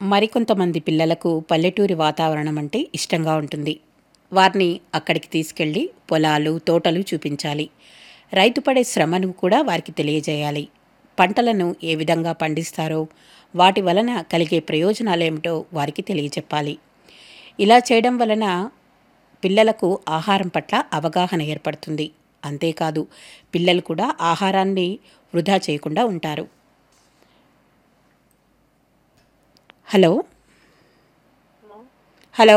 మరికొంతమంది పిల్లలకు పల్లెటూరి వాతావరణం అంటే ఇష్టంగా ఉంటుంది వారిని అక్కడికి తీసుకెళ్ళి పొలాలు తోటలు చూపించాలి రైతు పడే శ్రమను కూడా వారికి తెలియజేయాలి పంటలను ఏ విధంగా పండిస్తారో వాటి వలన కలిగే ప్రయోజనాలేమిటో వారికి తెలియచెప్పాలి ఇలా చేయడం వలన పిల్లలకు ఆహారం పట్ల అవగాహన ఏర్పడుతుంది అంతేకాదు పిల్లలు కూడా ఆహారాన్ని వృధా చేయకుండా ఉంటారు హలో హలో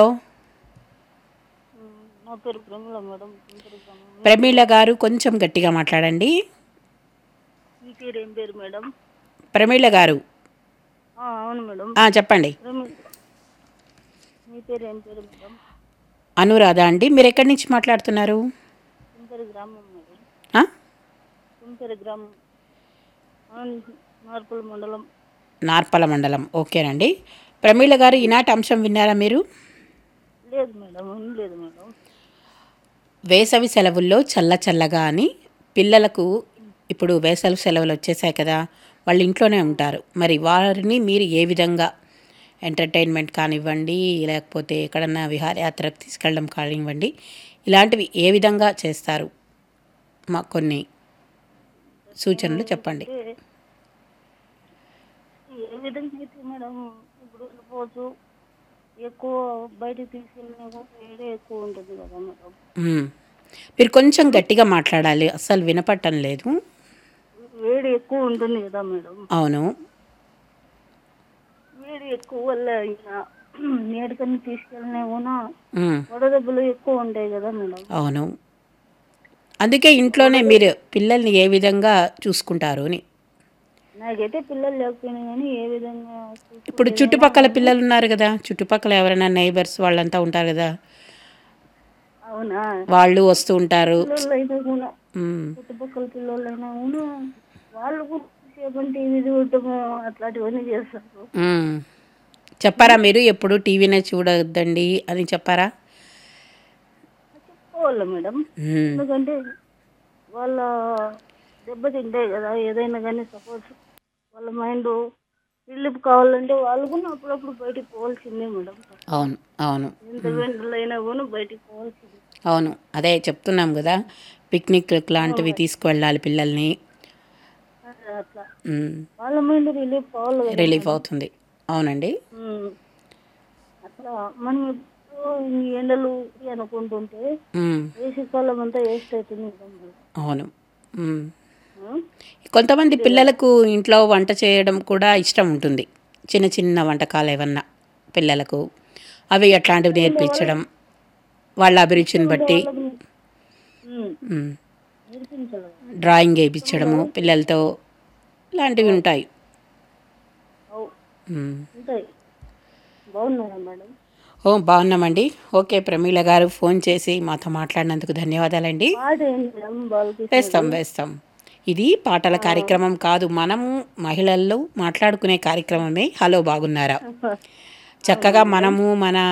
నా పేరు ప్రమిళ మేడం గుంటూరు గ్రామం ప్రమీల గారు కొంచెం గట్టిగా మాట్లాడండి మీ పేరు ఏం పేరు మేడం ప్రమీల గారు ఆ, అవును మేడం ఆ, చెప్పండి ప్రమిళ మీ పేరు ఏం పేరు మేడం అనురాధ అండి మీరు ఎక్కడి నుంచి మాట్లాడుతున్నారు కుంపేరు గ్రామం మేడం ఆ? కుంపేరు గ్రామం అవును, నార్పల్ మండలం నార్పల మండలం ఓకేనండి ప్రమీల గారు ఈనాటి అంశం విన్నారా మీరు లేదు మేడం ఏం లేదు మేడం వేసవి సెలవుల్లో చల్ల చల్లగా అని పిల్లలకు ఇప్పుడు వేసవి సెలవులు వచ్చేసాయి కదా వాళ్ళు ఇంట్లోనే ఉంటారు మరి వారిని మీరు ఏ విధంగా ఎంటర్టైన్మెంట్ కానివ్వండి లేకపోతే ఎక్కడన్నా విహారయాత్రకు తీసుకెళ్ళడం కానివ్వండి ఇలాంటివి ఏ విధంగా చేస్తారు మా కొన్ని సూచనలు చెప్పండి అంటే ఏ విధంగా అయితే మేడం ఇప్పుడు వెళ్ళిపోవచ్చు ఎక్కువ బయటకు తీసుకెళ్ళినా కూడా వేడే ఎక్కువ ఉంటుంది కదా మేడం మ్మ్. మీరు కొంచెం గట్టిగా మాట్లాడాలి అస్సలు వినపట్టం లేదు వేడి ఎక్కువ ఉంటుంది కదా మేడం అవును వేడి ఎక్కువ వల్ల ఇంకా నేటికన్నా తీసుకెళ్ళినా కూడా మ్మ్. వడదెబ్బలు ఎక్కువ ఉంటాయి కదా మేడం అవును అందుకే ఇంట్లోనే మీరు పిల్లల్ని ఏ విధంగా చూసుకుంటారు అని నాకైతే పిల్లలు లేకపోయినా కానీ ఏ విధంగా చూసుకుంటే ఇప్పుడు చుట్టుపక్కల పిల్లలు ఉన్నారు కదా చుట్టుపక్కల ఎవరైనా నైబర్స్ వాళ్ళంతా ఉంటారు కదా అవునా వాళ్ళు వస్తూ ఉంటారు పిల్లలు అయితే కూడా మ్మ్. చుట్టుపక్కల పిల్లలు అయినా కూడా వాళ్ళు కూడా సేపు టీవీ చూడటము అట్లాంటివన్నీ చేస్తారు మ్మ్. చెప్పారా మీరు ఎప్పుడు టీవీనే చూడొద్దండి అని చెప్పారా చెప్పుకోవాలి మేడం మ్మ్. ఎందుకంటే వాళ్ళ దెబ్బ తింటాయి కదా ఏదైనా కానీ సపోజ్ వాళ్ళ మైండ్ రిలీఫ్ కావాలంటే వాళ్ళు కూడా అప్పుడప్పుడు బయటికి పోవాల్సిందే మేడం అవును అవును ఎంత వెంటలు అయినా కూడా బయటికి పోవాల్సిందే అవును అదే చెప్తున్నాం కదా పిక్నిక్ లాంటివి తీసుకువెళ్ళాలి పిల్లల్ని అదే అట్లా మ్మ్. వాళ్ళ మైండ్ రిలీఫ్ కావాలి కదా రిలీఫ్ అవుతుంది అవునండి ఉమ్. అట్లా మనం ఎప్పుడు ఈ ఎండలు ఇవి అనుకుంటుంటే మ్మ్. వేసవికాలం అంతా వేస్ట్ అవుతుంది కదా మేడం. అవును మ్మ్. ఉమ్. కొంతమంది పిల్లలకు ఇంట్లో వంట చేయడం కూడా ఇష్టం ఉంటుంది చిన్న చిన్న వంటకాలు ఏమన్నా పిల్లలకు అవి అట్లాంటివి నేర్పించడం వాళ్ళ అభిరుచిని బట్టి ఉమ్. మ్మ్. నేర్పించాలి డ్రాయింగ్ వేయించడము పిల్లలతో ఇలాంటివి ఉంటాయి అవు మ్మ్. ఉంటాయి బాగున్నారా మేడం ఓ బాగున్నామండి ఓకే ప్రమీల గారు ఫోన్ చేసి మాతో మాట్లాడినందుకు ధన్యవాదాలండి పాట ఏంటి మేడం బాలకృష్ణ వేస్తాం వేస్తాం ఇది పాటల కార్యక్రమం కాదు మనము మహిళల్లో మాట్లాడుకునే కార్యక్రమమే హలో బాగున్నారా చక్కగా మనము మన